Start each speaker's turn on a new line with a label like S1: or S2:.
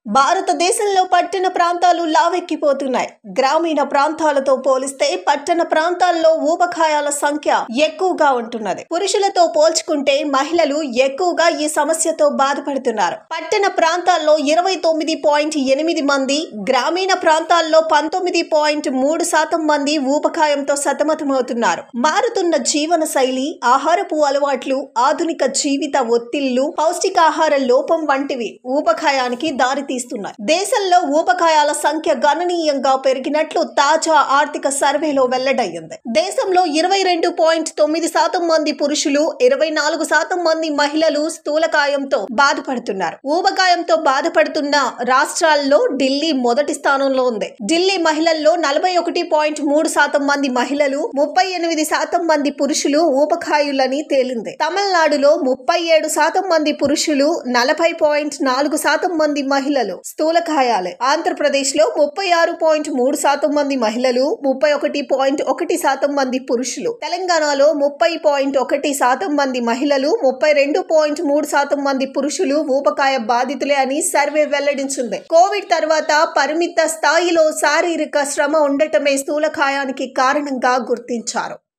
S1: భారతదేశంలో పట్టణ ప్రాంతాలు లావెక్కిపోతున్నాయి గ్రామీణ ప్రాంతాలతో పోలిస్తే పట్టణ ప్రాంతాల్లో ఊబకాయాల సంఖ్య ఎక్కువగా ఉంటున్నది పురుషులతో పోల్చుకుంటే మహిళలు ఎక్కువగా ఈ సమస్యతో బాధపడుతున్నారు పట్టణ ప్రాంతాల్లో ఇరవై తొమ్మిది పాయింట్ ఎనిమిది మంది గ్రామీణ ప్రాంతాల్లో పంతొమ్మిది పాయింట్ మూడు శాతం మంది ఊబకాయంతో సతమతమవుతున్నారు మారుతున్న జీవన శైలి ఆహారపు అలవాట్లు ఆధునిక జీవిత ఒత్తిళ్లు పౌష్టికాహార లోపం వంటివి ఊబకాయానికి దారితీస్తున్నాయి దేశంలో ఊబకాయాల సంఖ్య గణనీయంగా పెరిగినట్లు తాజా ఆర్థిక సర్వేలో వెల్లడయ్యింది దేశంలో ఇరవై రెండు పాయింట్ తొమ్మిది శాతం మంది పురుషులు ఇరవై నాలుగు శాతం మంది మహిళలు స్థూలకాయంతో బాధపడుతున్నారు ఊబకాయంతో బాధపడుతున్న రాష్ట్రాల్లో ఢిల్లీ మొదటి స్థానంలో ఉంది ఢిల్లీ మహిళల్లో నలభై ఒకటి పాయింట్ మూడు శాతం మంది మహిళలు ముప్పై ఎనిమిది శాతం మంది పురుషులు ఊబకాయులని తేలింది తమిళనాడులో ముప్పై ఏడు శాతం మంది పురుషులు నలభై పాయింట్ నాలుగు శాతం మంది మహిళలు స్థూలకాయాలే ఆంధ్రప్రదేశ్ లో ముప్పై ఆరు పాయింట్ మూడు శాతం మంది మహిళలు ముప్పై ఒకటి పాయింట్ ఒకటి శాతం మంది పురుషులు తెలంగాణలో ముప్పై పాయింట్ ఒకటి శాతం మంది మహిళలు ముప్పై రెండు పాయింట్ మూడు శాతం మంది పురుషులు ఊబకాయ బాధితులే అని సర్వే వెల్లడించింది కోవిడ్ తర్వాత పరిమిత స్థాయిలో శారీరక శ్రమ ఉండటమే స్థూలకాయానికి కారణంగా గుర్తించారు